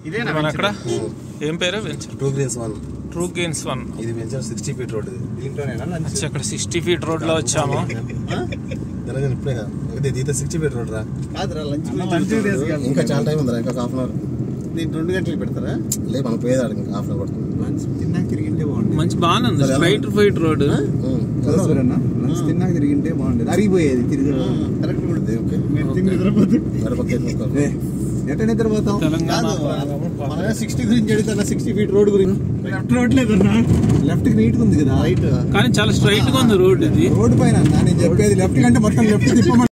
ఇదేనా మన అక్కడ ఏం పేరు venture two greens one true gains one ఇది వెంచర్ సిక్స్టీ ఫీట్ రోడ్ ఇది దీంట్లోనేనా లంచ్ వచ్చి అక్కడ సిక్స్టీ ఫీట్ రోడ్ లో వచ్చాము తెలంగాణ ఇప్పుడే కదా ఇది ఇది సిక్స్టీ ఫీట్ రోడ్ రా కాదురా లంచ్ లంచ్ ఇంకా చాలా టైం ఉందిరా ఇంకా హాఫ్ అన్ అవర్ దీని రెండు గంటలు పెడతారా లేదు మనం పోయేదాడు ఇంకా హాఫ్ అన్ అవర్ పడుతుంది లంచ్ తిన్నాక తిరిగింటే బాగుండేది మంచి బాగానే ఉంది స్ట్రైట్ ఫైట్ రోడ్ ఉమ్. కదా సూరన్న లంచ్ తిన్నాక తిరిగింటే బాగుండేది అరిగిపోయేది తిరిగి కరెక్ట్ కూడా ఇది ఓకే మేము తిని నిద్రపోతుంది గడపకి ఎత్తుకోవాలి. ఏ, ఎట్ట నిద్రపోతాం తెలంగాణ మనమే సిక్స్టీ గురించి అడుగుతున్నా సిక్స్టీ ఫీట్ రోడ్ గురించి లెఫ్ట్ రోడ్ లేదన్నా లెఫ్ట్ కి నీట్ ఉంది కదా రైట్ కానీ చాలా స్ట్రైట్ గా ఉంది రోడ్ ఇది రోడ్డు పైన అన్న, నేను చెప్పేది లెఫ్ట్ కంటే మొత్తం లెఫ్ట్ తిప్పమని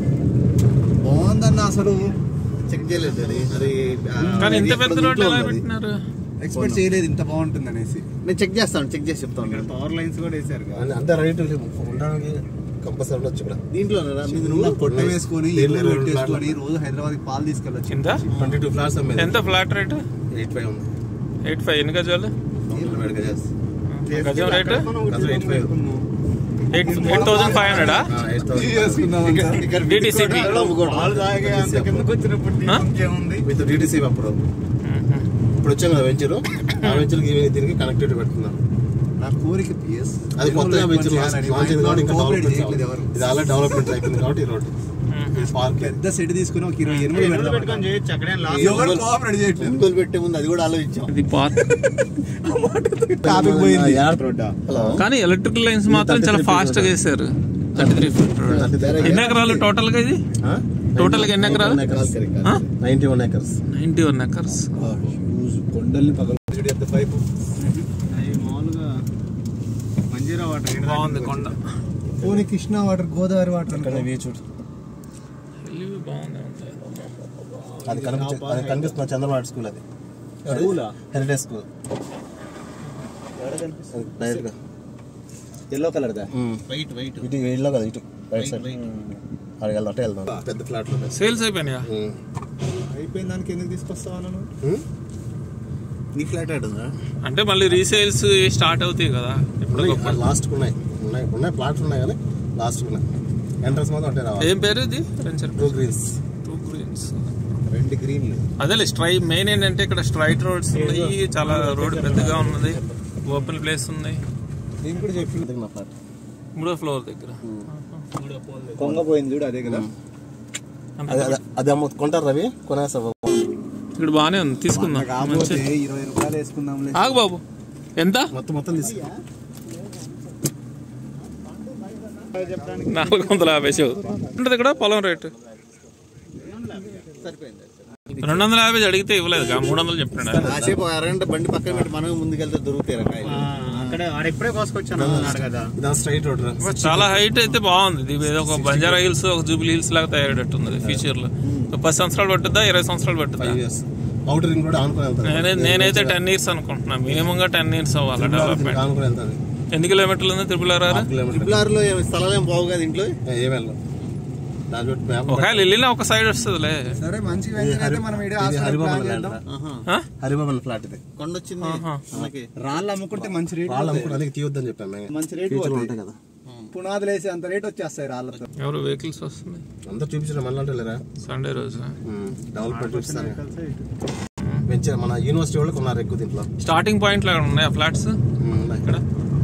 బాగుందన్న అసలు చెక్ చేయలేదు అది అది ఆ, కానీ ఇంత ఇది పెద్ద ఇప్పుడు రోడ్ ఇంట్లో ఎలా ఉంది అది. పెట్టినారు ఎక్స్పెక్ట్ చేయలేదు ఇంత బాగుంటుంది అనేసి నేను చెక్ చేస్తాను చెక్ చేసి చెప్తాను పవర్ లైన్స్ కూడా వేసారు అంతే- అంతే రైట్ ఉండడానికి కంపల్సరీ ఉండొచ్చు ఇక్కడ దీంట్లో నువ్వు పొట్ట వేసుకొని దీంట్లో ఇల్లు రెండు పెట్టేసుకొని రోజు హైదరాబాద్ పాలు తీసుకెళ్ళొచ్చు కింద ట్వంటీ టూ ఫ్లాట్స్ అమ్మేది ఎంత ఫ్లాట్ రేట్ ఎయిట్ ఫైవ్ ఉంది ఎయిట్ ఫైవ్ ఎన్ని గజాలు హండ్రెడ్ గజాస్ గజం రేట్ గజం eight five eight eight thousand five హండ్రెడా ఎయిట్ థౌసండ్ DTCP. కిందకు వచ్చినప్పుడు ఆ? ఇంకేముంది విత్ డిటీసీ అప్పుడు ఇప్పుడు వచ్చాం కదా వెంచరు ఆ వెంచర్కి దీనికి కనెక్టివిటీ పెడుతున్నాం నా కోరిక పిఎస్ అది కొత్తగా వెంచర్ లాంచ్ అయింది కాబట్టి ఇంకా డెవలప్మెంట్ చేయట్లేదు ఎవరు ఇది ఆల్రెడీ డెవలప్మెంట్ అయిపోయింది కాబట్టి ఈ రోడ్డు ఇది పార్క్ పెద్ద సెట్ తీసుకుని ఒక ఇరవై ఎనిమిది ఎనిమిది పెడదాం పెట్టుకొని చేయొచ్చు అక్కడే ఎవరు కోఆపరేట్ చేయట్లేదు ఎనిమిది పెట్టే ముందు అది కూడా ఆలోచించాం ఇది పార్క్ టాపిక్ పోయింది హలో కానీ ఎలక్ట్రికల్ లైన్స్ మాత్రం చాలా ఫాస్ట్ గా వేసారు థర్టీ త్రీ ఫీట్ రోడ్ ఎన్ని ఎకరాలు టోటల్ గా ఇది టోటల్ గా ఎన్ని ఎకరాలు ninety one acres ninety one acres కొండల్ని పగల పైపు మామూలుగా మంజీరా వాటర్ బాగుంది కొండ పోనీ కృష్ణా వాటర్ గోదావరి వాటర్ ఇక్కడ వ్యూ చూడు వెళ్ళి బాగుంది అది కనిపించ అది కనిపిస్తున్న చంద్రబాబు స్కూల్ అది హెరిటేజ్ స్కూల్ డైరెక్ట్ గా ఎల్లో కలర్ దా వైట్ వైట్ ఇటు ఇల్లు కదా ఇటు రైట్ సైడ్ అక్కడికి వెళ్దాం అటే వెళ్దాం పెద్ద ఫ్లాట్ లో సేల్స్ అయిపోయినాయా అయిపోయిన దానికి ఎందుకు తీసుకొస్తావా నన్ను నీ ఫ్లాట్ ఆడుందా అంటే మళ్ళీ రీసేల్స్ స్టార్ట్ అవుతాయి కదా ఇప్పుడు లాస్ట్ ఉన్నాయి ఉన్నాయి ఉన్నాయి ప్లాట్స్ ఉన్నాయి కానీ లాస్ట్ ఉన్నాయి ఎంట్రన్స్ మాత్రం అంటే రావాలి ఏం పేరు ఇది venture two greens two greens రెండు గ్రీన్లు అదేలే స్ట్రై మెయిన్ ఏంటంటే ఇక్కడ స్ట్రైట్ రోడ్స్ ఉన్నాయి చాలా రోడ్ పెద్దగా ఉన్నది ఓపెన్ ప్లేస్ ఉంది నేను కూడా చెప్పి నా ఫ్లాట్ మూడో ఫ్లోర్ దగ్గర కొంగ పోయింది చూడు అదే కదా అది అది- అది అమ్మ కొంటారు రవి కొనేస్తావు ఇక్కడ బాగానే ఉంది తీసుకుందాం కాకపోతే మంచి ఇరవై రూపాయలు వేసుకుందాంలే ఆగు బాబు ఎంత మొత్తం మొత్తం తీసుకో నాలుగు వందల యాభై చూ ఉంటుంది ఇక్కడ పొలం రేటు సరిపోయింది రెండు వందల యాభై అడిగితే ఇవ్వలేదు మూడు వందలు చెప్పాడు ఆయన. కాసేపు ఒక అరగంట బండి పక్కన పెట్టి మనం ముందుకెళ్తే దొరుకుతాయి రకాయలు అక్కడ ఆడెప్పుడే కోసుకొచ్చాను అన్నాడు కదా ఇదా స్ట్రైట్ రోడ్ రా చాలా హైట్ అయితే బాగుంది ఇది ఏదో ఒక బంజారా హిల్స్ ఒక జూబిలీ హిల్స్ లాగా తయారయ్యేటట్టుంది ఫ్యూచర్ లో ఒక పది సంవత్సరాలు పట్టుద్దా ఇరవై సంవత్సరాలు పట్టుద్దా ఫైవ్ ఇయర్స్ అవుటర్ రింగ్ కూడా ఆనుకుని వెళ్తాను నేనే నేనైతే టెన్ ఇయర్స్ అనుకుంటున్నా మినిమం గా టెన్ ఇయర్స్ అవ్వాలి డెవలప్మెంట్ ఆనుకుని వెళ్తాను ఎన్ని కిలోమీటర్లు ఉంది triple R R kilometer triple R లో ఏం స్థలాలు ఏం బాగు కదా ఇంట్లో ఏం వెళ్ళాం దాని చుట్టూ మ్యాప్ ఒకవేళ వెళ్ళినా ఒక సైడ్ వస్తుందిలే సరే మంచి వెంచర్ అయితే మనం ఈడే ఇది హాస్పిటల్ హరిబాబన్ ప్లాన్ ల్యాండ్ చేద్దాం రా. ఆహా. ఆ? హరిబాబన్ ఫ్లాట్ ఇది కొండ వచ్చింది ఆహా. మనకి రాళ్ళు అమ్ముకుంటే మంచి రేట్ వాళ్ళు అమ్ముకోవడానికి తీయొద్దని చెప్పాము మేము మంచి రేట్ ఫ్యూచర్ ఉంటాయి కదా పునాదులు వేసి అంత రేట్ వచ్చేస్తాయి రాళ్ళతో ఎవరు వెహికల్స్ వస్తుంది అందరూ చూపించడం మళ్ళీ అంటే లేరా సండే రోజు డెవలప్మెంట్ చూపిస్తాను వెంచర్ మన యూనివర్సిటీ వాళ్ళకి ఉన్నారు ఎక్కువ దీంట్లో స్టార్టింగ్ పాయింట్ లాగా ఉన్నాయా ఫ్లాట్స్ ఉమ్, ఉన్నాయి. ఇక్కడ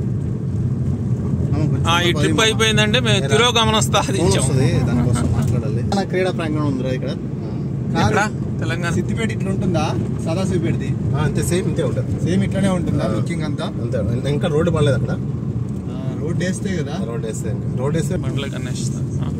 ఆ, ఈ ట్రిప్ అయిపోయిందంటే మేము తిరోగమన ఫోన్ స్థాపించాం వస్తుంది దానికోసం మాట్లాడాలి మన క్రీడా ప్రాంగణం ఉందిరా ఇక్కడ ఎక్కడ తెలంగాణ సిద్దిపేట ఇట్లా ఉంటుందా సదాశివపేటది ఆ, అంతే సేమ్ ఇంతే ఉంటుంది సేమ్ ఇట్లానే ఉంటుందా లుకింగ్ అంతా అంతే ఇంకా రోడ్డు పడలేదు అక్కడ రోడ్ వేస్తే కదా రోడ్ వేస్తే ఇంకా. రోడ్ వేస్తే బండ్ల కన్నా